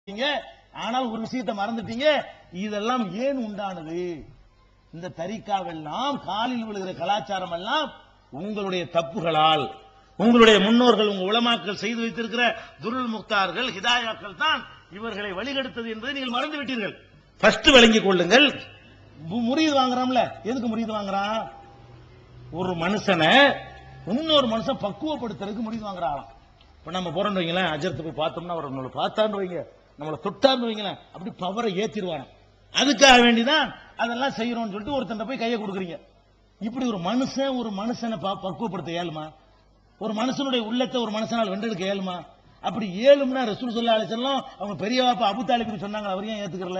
நீங்க ஆனால் ஒரு விஷயத்தை மறந்துட்டீங்க இதெல்லாம் ஏன் உண்டானது இந்த தரிக்காவெல்லாம் காலில் விழுகிற கலாச்சாரம் எல்லாம் உங்களுடைய தப்புகளால் உங்களுடைய முன்னோர்கள் உங்க உலமாக்கள் செய்து வைத்திருக்கிற துருள் முக்தார்கள் ஹிதாயாக்கள் தான் இவர்களை வழிகெடுத்தது என்பதை நீங்கள் மறந்து விட்டீர்கள் ஃபர்ஸ்ட் விளங்கிக் கொள்ளுங்கள் மு- முறியது வாங்குறான்ல எதுக்கு முறியது வாங்குறான் ஒரு மனுஷனை இன்னொரு மனுஷன் பக்குவப்படுத்துறதுக்கு முடிவு வாங்குறாங்களாம் இப்ப நம்ம போறோம்னு வைங்களேன் அஜரத்தை போய் பார்த்தோம்னா அவர் நம்மளை பார்த்தான்னு வைங்க நம்மளை தொட்டான்னு வைங்களேன் அப்படி பவரை ஏத்திடுவாங்க அதுக்காக வேண்டிதான் அதெல்லாம் செய்யறோம்னு சொல்லிட்டு ஒருத்தன் போய் கையை கொடுக்குறீங்க இப்படி ஒரு மனுஷன் ஒரு மனுஷனை ப- பக்குவப்படுத்த இயலுமா ஒரு மனுஷனுடைய உள்ளத்தை ஒரு மனுஷனால் வென்றெடுக்க இயலுமா அப்படி ஏழும்னா ரசூல் சொல்லா அலிசல்லாம் அவங்க பெரிய பாப்பா அபு தாலிபுக்கு சொன்னாங்க அவர் ஏன் ஏத்துக்கறல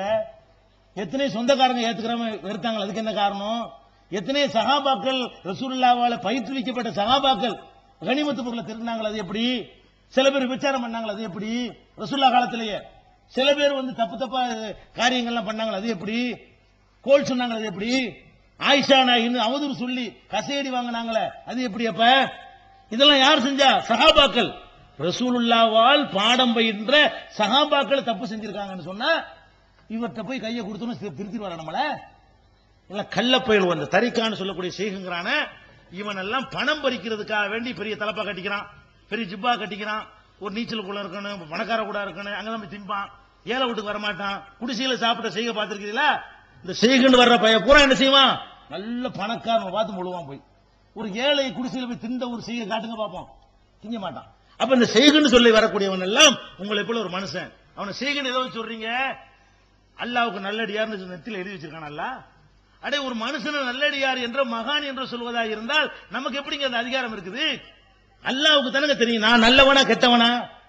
எத்தனை சொந்தக்காரங்க ஏத்துக்கிறவங்க வெறுத்தாங்க அதுக்கு என்ன காரணம் எத்தனை சகாபாக்கள் ரசூலுல்லாவால பயிற்றுவிக்கப்பட்ட சகாபாக்கள் கனிமத்து பொருளை திருடினாங்க அது எப்படி சில பேர் விசாரம் பண்ணாங்க அது எப்படி ரசூல்லா காலத்திலேயே சில பேர் வந்து தப்பு தப்பா காரியங்கள்லாம் பண்ணாங்க அது எப்படி கோல் சொன்னாங்க அது எப்படி ஆயிஷா நாயின்னு அவதூறு சொல்லி கசையடி வாங்கினாங்களே அது எப்படி அப்ப இதெல்லாம் யார் செஞ்சா சகாபாக்கள் ரசூலுல்லாவால் பாடம் பயின்ற சகாபாக்கள் தப்பு செஞ்சிருக்காங்கன்னு சொன்னா இவர்கிட்ட போய் கையை கொடுத்தோன்னு திருத்திட்டு வர நம்மள இல்ல கள்ளப்பயல் அந்த தரிக்கான்னு சொல்லக்கூடிய செய்குங்கிறான இவன் எல்லாம் பணம் பறிக்கிறதுக்காக வேண்டி பெரிய தலப்பா கட்டிக்கிறான் பெரிய ஜிப்பா கட்டிக்கிறான் ஒரு நீச்சலுக்குள்ள இருக்கணும் பணக்கார கூட இருக்கணும் அங்கதான் போய் திம்பான் ஏழை வீட்டுக்கு வரமாட்டான் குடிசையில சாப்பிட்ட செய்க பார்த்திருக்கீங்களா இந்த செய்குன்னு வர்ற பையன் பூரா என்ன செய்வான் நல்ல பணக்காரன் பார்த்து முழுவான் போய் ஒரு ஏழை குடிசையில போய் திண்ட ஒரு செய்கை காட்டுங்க பார்ப்போம் திங்க மாட்டான் அப்ப இந்த செய்குன்னு சொல்லி வரக்கூடியவன் எல்லாம் உங்களை போல ஒரு மனுஷன் அவனை செய்குன்னு ஏதோ சொல்றீங்க அல்லாவுக்கு நல்லடியார்னு நெத்தில எழுதி வச்சிருக்கான் அல்ல அடே ஒரு மனுஷன நல்லடியார் என்ற மகான் என்று சொல்வதா இருந்தால் நமக்கு எப்படிங்க அந்த அதிகாரம் இருக்குது அல்லாவுக்கு தானங்க தெரியும் நான் நல்லவனா கெட்டவனா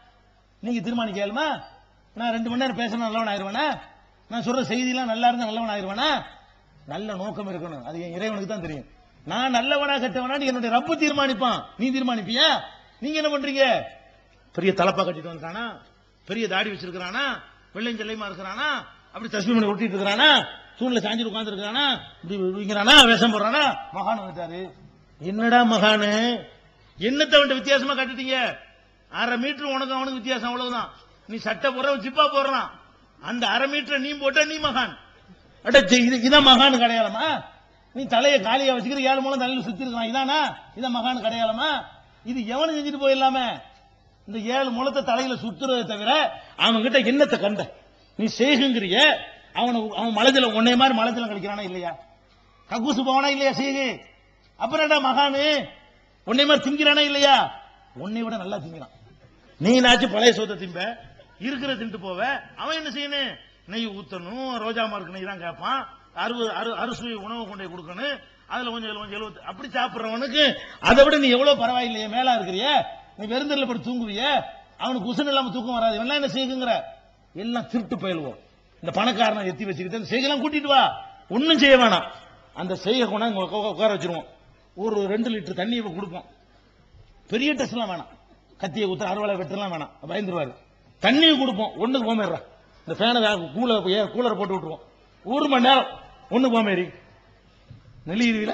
நீங்க தீர்மானிக்கலுமா நான் ரெண்டு மணி நேரம் பேசினா நல்லவன் ஆயிருவேனா நான் சொல்ற செய்தியெல்லாம் நல்லா இருந்தா நல்லவன் ஆயிருவேனா நல்ல நோக்கம் இருக்கணும் அது என் இறைவனுக்கு தான் தெரியும் நான் நல்லவனா கெட்டவனா என்னுடைய ரப்பு தீர்மானிப்பான் நீ தீர்மானிப்பியா நீங்க என்ன பண்றீங்க பெரிய தலப்பா கட்டிட்டு வந்தானா பெரிய தாடி வச்சிருக்கிறானா வெள்ளைஞ்சல்லையுமா இருக்கிறானா அப்படி தஸ்மி பண்ணி ஒட்டிட்டு இருக்கிறானா தூண்ல சாஞ்சி உட்கார்ந்து இருக்கிறானா இப்படி விங்கிறானா வேஷம் போடுறானா மகான் வந்துட்டாரு என்னடா மகானு என்னத்தை அவன்கிட்ட வித்தியாசமா கட்டிட்டீங்க அரை மீட்டர் உனக்கு அவனுக்கு வித்தியாசம் அவ்வளவுதான் நீ சட்டை போடுற ஜிப்பா போடுறான் அந்த அரை மீட்டர் நீ போட்ட நீ மகான் அட சி- இது இதான் மகான் கிடையாளமா நீ தலையை காலியா வச்சுக்கிற ஏழு மூலம் தலையில சுத்தி இருக்கான் இதானா இதான் மகான் கிடையாளமா இது எவனு செஞ்சுட்டு போயிடலாமே இந்த ஏழு முளத்தை தலையில சுத்துறதை தவிர அவன் கிட்ட என்னத்தை கண்ட நீ செய்குங்கிறிய அவனை அவன் மலஜல உன்னை மாதிரி மலஜலம் கழிக்கிறானா இல்லையா கக்கூசு போவானா இல்லையா செய்கு அப்புறம் என்ன மகானு உன்னை மாதிரி திங்கிறானா இல்லையா உன்னை விட நல்லா திங்கிறான் நீ நாச்சும் பழைய சோத்தை திம்ப இருக்கிற தின்ட்டு போவ அவன் என்ன செய்யணும் நெய் ஊத்தணும் ரோஜா மார்க் நெய் தான் கேட்பான் அறுபது அறு அறுசுவை உணவு கொண்டு போய் கொடுக்கணும் அதுல கொஞ்சம் இதுல கொஞ்சம் எழுபது அப்படி சாப்பிடுறவனுக்கு அதை விட நீ எவ்வளவு பரவாயில்லையே மேலா இருக்கிறிய நீ வெறுந்தரில் படி தூங்குவிய அவனுக்கு உசன் இல்லாம தூக்கம் வராது இவன் என்ன செய்யுங்கிற எல்லாம் திருட்டு பயிலுவோம் இந்த பணக்காரனை எத்தி வச்சுக்கிட்டு அந்த செய்கெல்லாம் கூட்டிட்டு வா ஒண்ணும் செய்ய வேணாம் அந்த செய்கை கொண்டாந்து உங்க உட்கா- உட்கார வச்சிருவோம் ஒரு ரெண்டு லிட்டர் தண்ணியை இப்ப கொடுப்போம் பெரிய டெஸ்ட் எல்லாம் வேணாம் கத்தியை குத்த அறுவலை வெட்டலாம் வேணாம் பயந்துருவாரு தண்ணியை கொடுப்போம் ஒண்ணுக்கு போமேறா இந்த ஃபேனை கூலர் கூலரை போட்டு விட்டுருவோம் ஒரு மணி நேரம் ஒண்ணு போமேறி நெல்லியிருவீல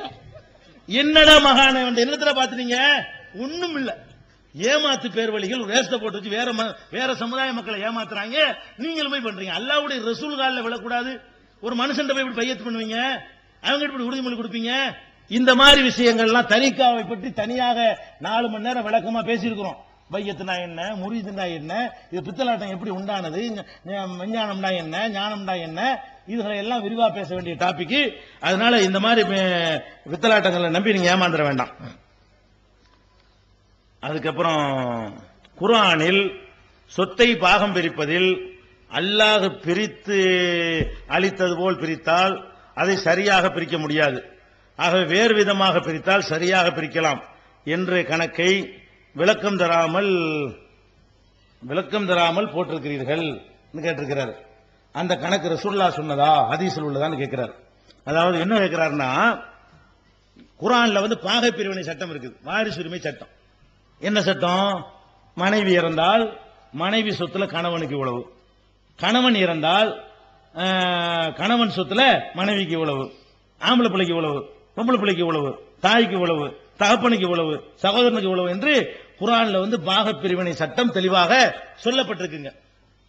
என்னடா மகான என்னத்துல பாத்துட்டீங்க ஒண்ணும் இல்ல ஏமாத்து பேர் வழிகள் வேஸ்ட போட்டு வச்சு வேற ம- வேற சமுதாய மக்களை ஏமாத்துறாங்க நீங்களும் போய் பண்றீங்க அல்லாவுடைய ரசூல் காலில் விழக்கூடாது ஒரு மனுஷன் போய் இப்படி பையத்து பண்ணுவீங்க அவங்க இப்படி உறுதிமொழி கொடுப்பீங்க இந்த மாதிரி விஷயங்கள்லாம் தரிக்காவை பற்றி தனியாக நாலு மணி நேரம் விளக்கமா பேசியிருக்கிறோம் பையத்துனா என்ன முறிதுனா என்ன இது பித்தலாட்டம் எப்படி உண்டானது ஞ- ஞ- விஞ்ஞானம்னா என்ன ஞானம்னா என்ன இதுகளை எல்லாம் விரிவா பேச வேண்டிய டாபிக் அதனால இந்த மாதிரி மே- பித்தலாட்டங்களை நம்பி நீங்க ஏமாந்துட வேண்டாம் அதுக்கப்புறம் குர்ஆனில் சொத்தை பாகம் பிரிப்பதில் அல்லாஹ் பிரித்து அளித்தது போல் பிரித்தால் அதை சரியாக பிரிக்க முடியாது ஆகவே வேறு விதமாக பிரித்தால் சரியாக பிரிக்கலாம் என்ற கணக்கை விளக்கம் தராமல் விளக்கம் தராமல் போட்டிருக்கிறீர்கள் கேட்டிருக்கிறார் அந்த கணக்கு ரசூல்லா சொன்னதா ஹதீஸில் உள்ளதான்னு கேட்கிறார் அதாவது என்ன கேட்கிறாருன்னா குர்ஆன்ல வந்து பாகை பிரிவினை சட்டம் இருக்குது வாரிசு உரிமை சட்டம் என்ன சட்டம் மனைவி இறந்தால் மனைவி சொத்துல கணவனுக்கு இவ்வளவு கணவன் இறந்தால் ஆஹ், கணவன் சொத்துல மனைவிக்கு இவ்வளவு ஆம்பளை பிள்ளைக்கு இவ்வளவு பொம்பளை பிள்ளைக்கு இவ்வளவு தாய்க்கு இவ்வளவு தகப்பனுக்கு இவ்வளவு சகோதரனுக்கு இவ்வளவு என்று குரான்ல வந்து பாக பிரிவினை சட்டம் தெளிவாக சொல்லப்பட்டிருக்குங்க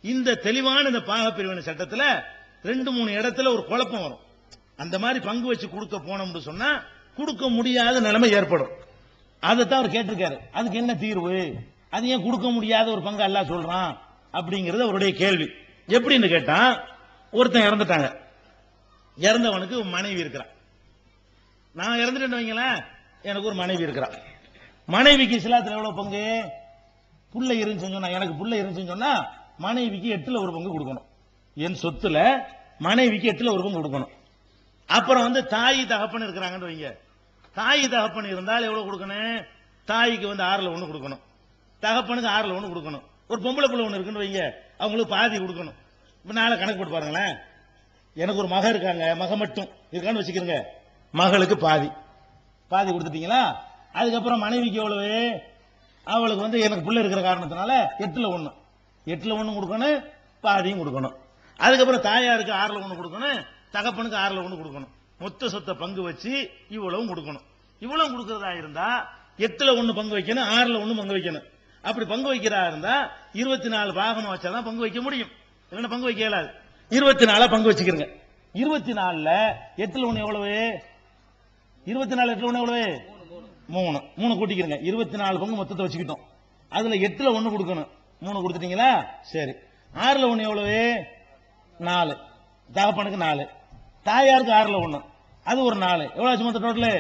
இந்த தெளிவான இந்த பாகப்பிரிவினை சட்டத்துல ரெண்டு மூணு இடத்துல ஒரு குழப்பம் வரும் அந்த மாதிரி பங்கு வச்சு கொடுக்க போனோம்னு சொன்னா கொடுக்க முடியாத நிலைமை ஏற்படும் அதைத்தான் அவர் கேட்டிருக்காரு அதுக்கு என்ன தீர்வு அது ஏன் கொடுக்க முடியாத ஒரு பங்கு அல்லாஹ் சொல்றான் அப்படிங்கிறது அவருடைய கேள்வி எப்படின்னு கேட்டா ஒருத்தன் இறந்துட்டாங்க இறந்தவனுக்கு ஒரு மனைவி இருக்கிறான் நான் இறந்துட்டேன்னு வைங்களேன் எனக்கு ஒரு மனைவி இருக்கிறான் மனைவிக்கு இஸ்லாத்துல எவ்வளவு பங்கு புள்ள இருந்துச்சுன்னு சொன்னா எனக்கு புள்ள இருந்துச்சுன்னு சொன்னா மனைவிக்கு எட்டுல ஒரு பங்கு கொடுக்கணும் என் சொத்துல மனைவிக்கு எட்டுல ஒரு பங்கு கொடுக்கணும் அப்புறம் வந்து தாய் தகப்பன் இருக்கிறாங்கன்னு வைங்க தாய் தகப்பன் இருந்தால் எவ்வளவு கொடுக்கணும் தாய்க்கு வந்து ஆறுல ஒண்ணு கொடுக்கணும் தகப்பனுக்கு ஆறுல ஒண்ணு கொடுக்கணும் ஒரு பொம்பளை பிள்ளை ஒண்ணு இருக்குன்னு வைங்க அவங்களுக்கு பாதி கொடுக்கணும் இப்ப நாளை கணக்கு போட்டு பாருங்களேன் எனக்கு ஒரு மக இருக்காங்க மக மட்டும் இருக்கான்னு வச்சுக்கிறேங்க மகளுக்கு பாதி பாதி கொடுத்துட்டீங்களா அதுக்கப்புறம் மனைவிக்கு எவ்வளவு அவளுக்கு வந்து எனக்கு பிள்ளை இருக்கிற காரணத்தினால எட்டுல ஒண்ணு எட்டுல ஒண்ணு கொடுக்கணும் பாதியும் கொடுக்கணும் அதுக்கப்புறம் தாயாருக்கு ஆறுல ஒண்ணு கொடுக்கணும் தகப்பனுக்கு ஆறுல ஒண்ணு கொடுக்கணும் மொத்த சொத்தை பங்கு வச்சு இவ்வளவும் கொடுக்கணும் இவ்வளவு கொடுக்கறதா இருந்தா எட்டுல ஒண்ணு பங்கு வைக்கணும் ஆறுல ஒண்ணு பங்கு வைக்கணும் அப்படி பங்கு வைக்கிறதா இருந்தா இருபத்தி நாலு பாகமா வச்சாதான் பங்கு வைக்க முடியும் இல்லைன்னா பங்கு வைக்க இயலாது இருபத்தி நாலா பங்கு வச்சுக்கிறங்க இருபத்தி நாலுல எட்டுல ஒண்ணு எவ்வளவு இருபத்தி நாலு எட்டுல ஒண்ணு எவ்வளவு மூணு மூணு கூட்டிக்கிறங்க இருபத்தி நாலு பங்கு மொத்தத்தை வச்சுக்கிட்டோம் அதுல எட்டுல ஒண்ணு கொடுக்கணும் மூணு கொடுத்துட்டீங்களா சரி ஆறுல ஒண்ணு எவ்வளவு நாலு தகப்பனுக்கு நாலு தாயாருக்கு ஆறுல ஒண்ணு அது ஒரு நாலு எவ்வளவு ஆச்சு மொத்த டோட்டலு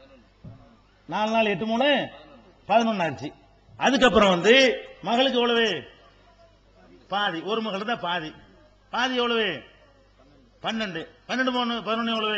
நாலு நாலு எட்டு மூணு பதினொன்னு ஆச்சு அதுக்கப்புறம் வந்து மகளுக்கு எவ்வளவு பாதி ஒரு மகள் தான் பாதி பாதி எவ்வளவு பன்னெண்டு பன்னெண்டு மூணு பதினொன்னு எவ்வளவு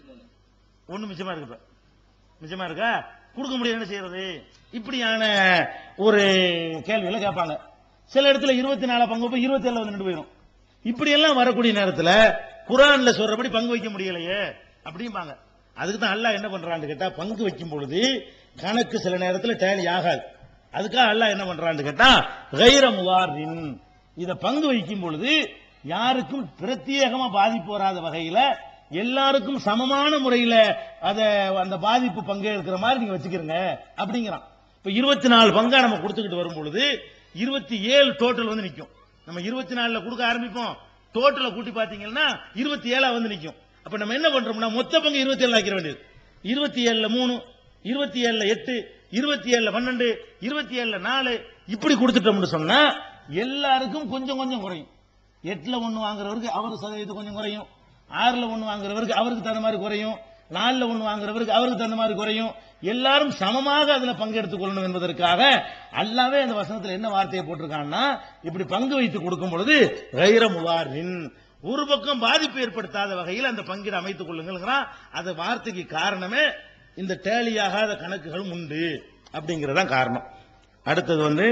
ஒண்ணு மிச்சமா இருக்கு இப்ப மிச்சமா இருக்கா கொடுக்க முடியாது என்ன செய்யறது இப்படியான ஒரு கேள்விகளை கேட்பாங்க சில இடத்துல இருபத்தி நாலு பங்கு வைப்போம் இருபத்தி ஏழுல வந்து நின்று போயிடும் இப்படி எல்லாம் வரக்கூடிய நேரத்துல குரான்ல சொல்றபடி பங்கு வைக்க முடியலையே அப்படிம்பாங்க அதுக்கு தான் அல்லாஹ் என்ன பண்றான்னு கேட்டா பங்கு வைக்கும் பொழுது கணக்கு சில நேரத்துல டேலி ஆகாது அதுக்காக அல்லாஹ் என்ன பண்றான்னு கேட்டா கைர முவாரின் இத பங்கு வைக்கும் பொழுது யாருக்கும் பிரத்யேகமா பாதிப்பு வராத வகையில எல்லாருக்கும் சமமான முறையில அத அந்த பாதிப்பு பங்கு இருக்கிற மாதிரி நீங்க வச்சுக்கிறீங்க அப்படிங்கிறான் இப்ப இருபத்தி நாலு பங்கா நம்ம கொடுத்துக்கிட்டு வரும் பொழுது இருபத்தி ஏழு டோட்டல் வந்து நிக்கும் நம்ம இருபத்தி நாலுல கொடுக்க ஆரம்பிப்போம் டோட்டலை கூட்டி பாத்தீங்கன்னா இருபத்தி ஏழா வந்து நிக்கும் அப்ப நம்ம என்ன பண்றோம்னா மொத்த பங்கு இருபத்தி ஏழு ஆக்கிற வேண்டியது இருபத்தி ஏழுல மூணு இருபத்தி ஏழுல எட்டு இருபத்தி ஏழுல பன்னெண்டு இருபத்தி ஏழுல நாலு இப்படி கொடுத்துட்டோம்னு சொன்னா எல்லாருக்கும் கொஞ்சம் கொஞ்சம் குறையும் எட்டுல ஒண்ணு வாங்குறவருக்கு அவர் சதவீதம் கொஞ்சம் குறையும் ஆறுல ஒண்ணு வாங்குறவருக்கு அவருக்கு தகுந்த மாதிரி குறையும் நாலுல ஒண்ணு வாங்குறவருக்கு அவருக்கு தகுந்த மாதிரி குறையும் எல்லாரும் சமமாக அதுல பங்கெடுத்துக் கொள்ளணும் என்பதற்காக அல்லாவே அந்த வசனத்துல என்ன வார்த்தையை போட்டிருக்கான்னா இப்படி பங்கு வைத்து கொடுக்கும் பொழுது கைர முவாரின் ஒரு பக்கம் பாதிப்பு ஏற்படுத்தாத வகையில் அந்த பங்கீடு அமைத்துக் கொள்ளுங்கிறான் அந்த வார்த்தைக்கு காரணமே இந்த டேலியாகாத கணக்குகளும் உண்டு அப்படிங்கறதுதான் காரணம் அடுத்தது வந்து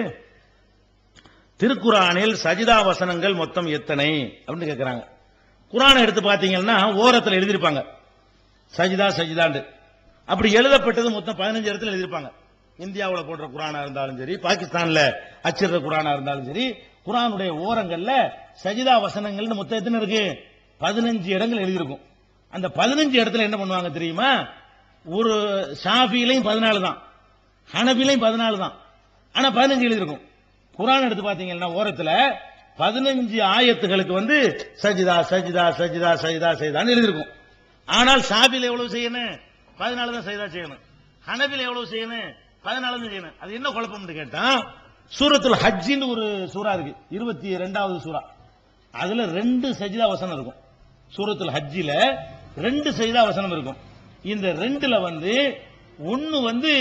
திருக்குறானில் சஜிதா வசனங்கள் மொத்தம் எத்தனை அப்படின்னு கேட்கிறாங்க குரானை எடுத்து பாத்தீங்கன்னா ஓரத்தில் எழுதியிருப்பாங்க சஜிதா சஜிதாண்டு அப்படி எழுதப்பட்டது மொத்தம் பதினஞ்சு இடத்துல எழுதியிருப்பாங்க இந்தியாவுல போடுற குரானா இருந்தாலும் சரி பாகிஸ்தான்ல அச்சிடுற குரானா இருந்தாலும் சரி குரானுடைய ஓரங்கள்ல சஜிதா வசனங்கள்னு மொத்தம் எத்தனை இருக்கு பதினஞ்சு இடங்கள் எழுதியிருக்கும் அந்த பதினஞ்சு இடத்துல என்ன பண்ணுவாங்க தெரியுமா ஒரு ஷாஃபிலையும் பதினாலு தான் ஹனபிலையும் பதினாலு தான் ஆனா பதினஞ்சு எழுதியிருக்கும் குரான் எடுத்து பாத்தீங்கன்னா ஓரத்துல பதினஞ்சு ஆயத்துகளுக்கு வந்து சஜிதா சஜிதா சஜிதா சஜிதா சஜிதான்னு எழுதியிருக்கும் ஆனால் ஷாபில எவ்வளவு செய்யணும் பதினாலு தான் சஜிதா செய்யணும் ஹனபில எவ்வளவு செய்யணும் பதினாலு தான் செய்யணும் அது என்ன குழப்பம்னு கேட்டா சூரத்துல் ஹஜ்ஜின்னு ஒரு சூரா இருக்கு இருபத்தி ரெண்டாவது சூரா அதுல ரெண்டு சஜிதா வசனம் இருக்கும் சூரத்துல் ஹஜ்ஜில ரெண்டு சஜிதா வசனம் இருக்கும் இந்த ரெண்டுல வந்து ஒன்னு வந்து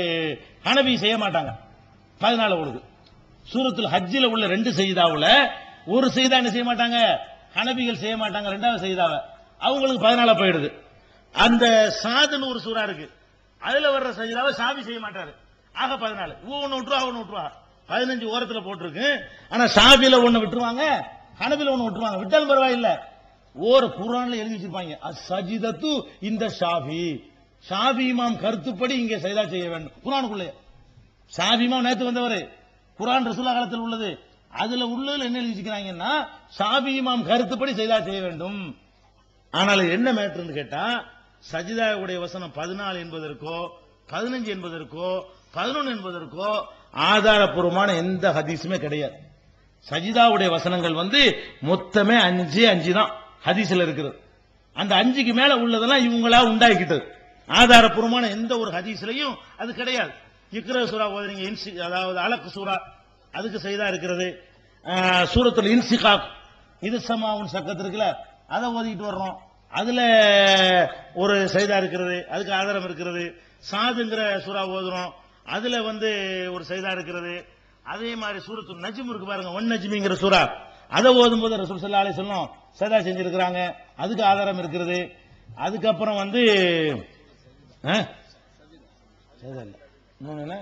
ஹனபி செய்ய மாட்டாங்க பதினாலு ஓடுது சூரத்துல் ஹஜ்ஜில உள்ள ரெண்டு செய்தாவுல ஒரு செய்தா என்ன செய்ய மாட்டாங்க ஹனபிகள் செய்ய மாட்டாங்க ரெண்டாவது செய்தாவ அவங்களுக்கு பதினாலா போயிடுது அந்த சாதுன்னு ஒரு சூறா இருக்கு அதுல வர்ற சஜிதாவை சாமி செய்ய மாட்டாரு ஆக பதினாலு ஒன்னு விட்டுருவா ஒன்னு விட்டுருவா பதினஞ்சு ஓரத்துல போட்டிருக்கு ஆனா சாபியில ஒண்ணு விட்டுருவாங்க ஹனபில ஒண்ணு விட்டுருவாங்க விட்டாலும் பரவாயில்ல ஓர குரான்ல எழுதி வச்சிருப்பாங்க அசஜிதத்து இந்த ஷாஃபி ஷாஃபி இமாம் கருத்துப்படி இங்க சைதா செய்ய வேண்டும் குரானுக்குள்ளே ஷாஃபி இமாம் நேத்து வந்தவர் குரான் ரசூலா காலத்தில் உள்ளது அதுல உள்ளதுல என்ன எழுதி வச்சுக்கிறாங்கன்னா ஷாஃபி இமாம் கருத்துப்படி சைதா செய்ய வேண்டும் ஆனால் இது என்ன மேட்டர்னு கேட்டா சஜிதாவுடைய வசனம் பதினாலு என்பதற்கோ பதினஞ்சு என்பதற்கோ பதினொன்று என்பதற்கோ ஆதாரப்பூர்வமான எந்த ஹதீஸுமே கிடையாது சஜிதாவுடைய வசனங்கள் வந்து மொத்தமே அஞ்சு அஞ்சு தான் ஹதீஸ்ல இருக்குது அந்த அஞ்சுக்கு மேல உள்ளதெல்லாம் இவங்களா உண்டாக்கிட்டது ஆதாரப்பூர்வமான எந்த ஒரு ஹதீஸ்லயும் அது கிடையாது இக்ர சூரா ஓதுறீங்க இன்சி அதாவது அலக்கு சூரா அதுக்கு செய்தா இருக்கிறது ஆஹ், சூரத்துல் இன்சிகாக் இது சமாவுன் சக்கத்து இருக்குல்ல அதை ஓதிக்கிட்டு வர்றோம் அதுல ஒரு செய்தா இருக்கிறது அதுக்கு ஆதாரம் இருக்கிறது சாதுங்கிற சூறா ஓதுறோம் அதுல வந்து ஒரு செய்தா இருக்கிறது அதே மாதிரி சூரத்து நஜ்ம் இருக்கு பாருங்க ஒன் நஜ்மிங்கிற சூறா அதை ஓதும் போது ரசூல் சல்லா அலி சொல்லும் சதா செஞ்சிருக்கிறாங்க அதுக்கு ஆதாரம் இருக்கிறது அதுக்கப்புறம் வந்து ஆ? செய்தா இல்ல. இன்னொன்னு என்ன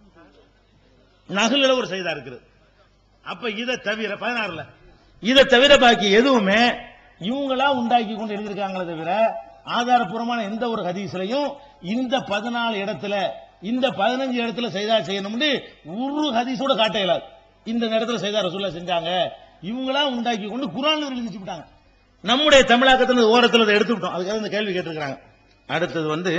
நகல்ல ஒரு செய்தா இருக்குது அப்ப இதை தவிர பதினாறுல இதை தவிர பாக்கி எதுவுமே இவங்களா உண்டாக்கி கொண்டு எழுதியிருக்காங்களே தவிர ஆதாரப்பூர்வமான எந்த ஒரு ஹதீஸ்லையும் இந்த பதினாலு இடத்துல இந்த பதினஞ்சு இடத்துல செய்தா செய்யணும்னு ஒரு ஹதீஸோட காட்ட இயலாது இந்த இடத்துல செய்தா ரசூல்லா செஞ்சாங்க இவங்களா உண்டாக்கி கொண்டு குரான்ல எழுதி விட்டாங்க நம்முடைய தமிழாக்கத்துல ஓரத்துல அதை எடுத்துக்கிட்டோம் அதுக்காக இந்த கேள்வி கேட்டிருக்கிறாங்க அடுத்தது வந்து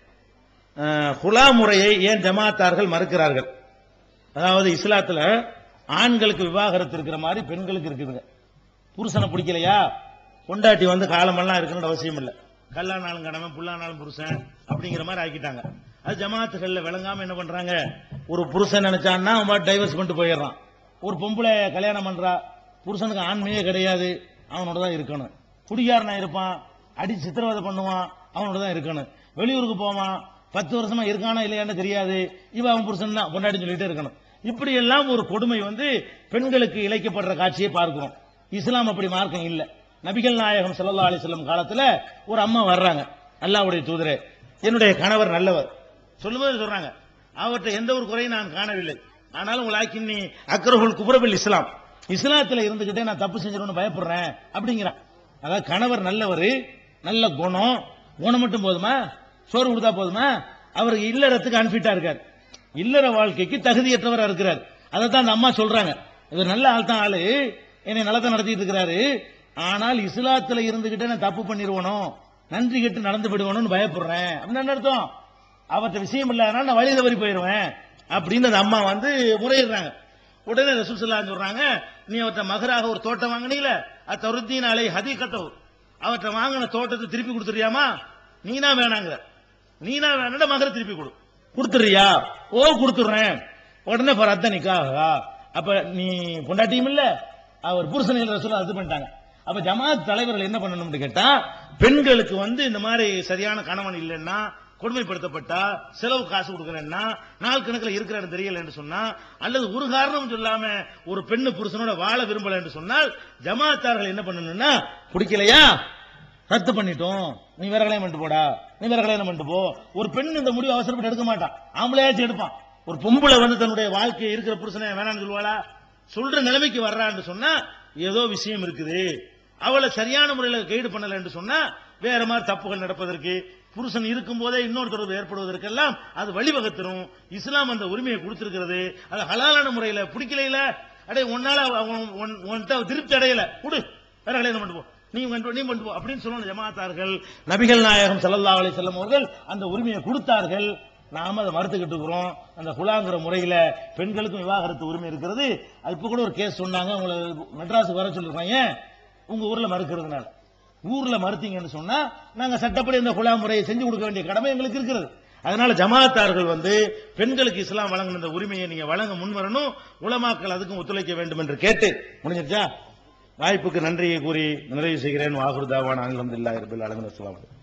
அஹ், ஹுலா முறையை ஏன் ஜமாத்தார்கள் மறுக்கிறார்கள் அதாவது இஸ்லாத்துல ஆண்களுக்கு விவாகரத்து இருக்கிற மாதிரி பெண்களுக்கு இருக்குதுங்க புருஷனை பிடிக்கலையா பொண்டாட்டி வந்து காலமெல்லாம் இருக்கணும்னு அவசியம் இல்லை கல்லானாலும் கணவன் புல்லானாலும் புருஷன் அப்படிங்கிற மாதிரி ஆக்கிட்டாங்க அது ஜமாத்துகள்ல விளங்காம என்ன பண்றாங்க ஒரு புருஷன் நினைச்சான்னா அவன் டைவர்ஸ் பண்ணிட்டு போயிடுறான் ஒரு பொம்பளை கல்யாணம் பண்றா புருஷனுக்கு ஆண்மையே கிடையாது அவனோட தான் இருக்கணும் குடிகாரனா இருப்பான் அடி சித்திரவதை பண்ணுவான் அவனோட தான் இருக்கணும் வெளியூருக்கு போவான் பத்து வருஷமா இருக்கானா இல்லையான்னு தெரியாது இவன் அவன் புருஷன் தான் பொண்டாட்டி சொல்லிட்டே இருக்கணும் இப்படி எல்லாம் ஒரு கொடுமை வந்து பெண்களுக்கு இழைக்கப்படுற காட்சியை பார்க்கிறோம் இஸ்லாம் அப்படி மார்க்கம் இல்ல நபிகள் நாயகம் ஸல்லல்லாஹு அலைஹி வஸல்லம் காலத்துல ஒரு அம்மா வர்றாங்க அல்லாஹ்வுடைய தூதரே என்னுடைய கணவர் நல்லவர் சொல்லும்போது சொல்றாங்க அவர்கிட்ட எந்த ஒரு குறையும் நான் காணவில்லை ஆனாலும் உங்களாக்கி நீ அக்ரஹுல் குப்ரபில் இஸ்லாம் இஸ்லாத்துல இருந்துகிட்டே நான் தப்பு செஞ்சிருவேன்னு பயப்படுறேன் அப்படிங்கிறான் அதாவது கணவர் நல்லவர் நல்ல குணம் குணம் மட்டும் போதுமா சோறு கொடுத்தா போதுமா அவர் இல்லறத்துக்கு அன்பிட்டா இருக்கார் இல்லற வாழ்க்கைக்கு தகுதியற்றவரா இருக்கிறார் அதை தான் அந்த அம்மா சொல்றாங்க இவர் நல்ல ஆள் தான் ஆளு என்னை நல்லதை நடத்திட்டு இருக்கிறாரு ஆனால் இஸ்லாத்துல இருந்துகிட்டே நான் தப்பு பண்ணிடுவனோ நன்றி கெட்டு நடந்து விடுவணும்னு பயப்படுறேன் அப்படின்னு என்ன அர்த்தம் அவர்கிட்ட விஷயம் இல்லாதனால நான் வழி தவறி போயிடுவேன் அப்படின்னு அந்த அம்மா வந்து முறையிடுறாங்க உடனே ரசூல் ஸல்லல்லாஹு சொல்றாங்க நீ அவர்கிட்ட மகராக ஒரு தோட்டம் வாங்கினீல அது தருத்தீன் அலை ஹதீகத்தோ அவர்கிட்ட வாங்கின தோட்டத்தை திருப்பி கொடுத்துறியாமா நீனா வேணாங்கிற நீனா வேணா மகர திருப்பி கொடு கொடுத்துறியா ஓ கொடுத்துடுறேன் உடனே பரத்த நிக்காகா அப்ப நீ பொண்டாட்டியும் இல்ல அவர் புருஷனில் ரசூல் அது பண்ணிட்டாங்க அப்ப ஜமாத் தலைவர்கள் என்ன பண்ணணும்னு கேட்டா பெண்களுக்கு வந்து இந்த மாதிரி சரியான கணவன் இல்லைன்னா கொடுமைப்படுத்தப்பட்டா செலவு காசு கொடுக்கலன்னா நாள் கணக்கில் இருக்கிறான்னு தெரியல என்று சொன்னா அல்லது ஒரு காரணம் சொல்லாம ஒரு பெண்ணு புருஷனோட வாழ விரும்பல என்று சொன்னால் ஜமாத்தார்கள் என்ன பண்ணணும்னா பிடிக்கலையா ரத்து பண்ணிட்டோம் நீ வேற கல்யாணம் பண்ணிட்டு போடா நீ வேற கல்யாணம் பண்ணிட்டு போ ஒரு பெண் இந்த முடிவு அவசரப்பட்டு எடுக்க மாட்டான் ஆம்பளையாச்சும் எடுப்பான் ஒரு பொம்பளை வந்து தன்னுடைய வாழ்க்கை இருக்கிற புருஷனை வேணாம்னு சொல்லுவாளா சொல்ற நிலைமைக்கு வர்றான்னு சொன்னா ஏதோ விஷயம் இருக்குது அவளை சரியான முறையில் கைடு பண்ணல என்று சொன்னா வேற மாதிரி தப்புகள் நடப்பதற்கு புருஷன் இருக்கும் போதே இன்னொரு தொடர்பு ஏற்படுவதற்கெல்லாம் அது வழிவகுத்துரும் இஸ்லாம் அந்த உரிமையை கொடுத்திருக்கிறது அது ஹலாலான முறையில பிடிக்கலையில அடே உன்னால அவன் உன்- உன்கிட்ட திருப்தி அடையல கொடு வேற கல்யாணம் பண்ணிட்டு போ நீ கொண்டு நீ கொண்டு போ அப்படின்னு சொல்லணும் ஜமாத்தார்கள் நபிகள் நாயகம் ஸல்லல்லாஹு அலைஹி வஸல்லம் அவர்கள் அந்த உரிமையை கொடுத்தார்கள் நாம அதை மறுத்துக்கிட்டு இருக்கிறோம் அந்த குலாங்கிற முறையில பெண்களுக்கும் விவாகரத்து உரிமை இருக்கிறது அது இப்ப கூட ஒரு கேஸ் சொன்னாங்க உங்களை மெட்ராஸுக்கு வர சொல்லிருக்காங்க உங்க ஊர்ல மறுக்கிறதுனால ஊர்ல மறுத்தீங்கன்னு சொன்னா நாங்க சட்டப்படி இந்த குலா முறையை செஞ்சு கொடுக்க வேண்டிய கடமை எங்களுக்கு இருக்கிறது அதனால ஜமாத்தார்கள் வந்து பெண்களுக்கு இஸ்லாம் வழங்கின இந்த உரிமையை நீங்க வழங்க முன் வரணும் உலமாக்கள் அதுக்கும் ஒத்துழைக்க வேண்டும் என்று கேட்டு முடிஞ்சிருச்சா வாய்ப்புக்கு நன்றியை கூறி நிறைவு செய்கிறேன் வாகுர்தாவான் அலமதுல்லாஹி ரபில் அலமின் அஸ்ஸலாமு அலைக்கும்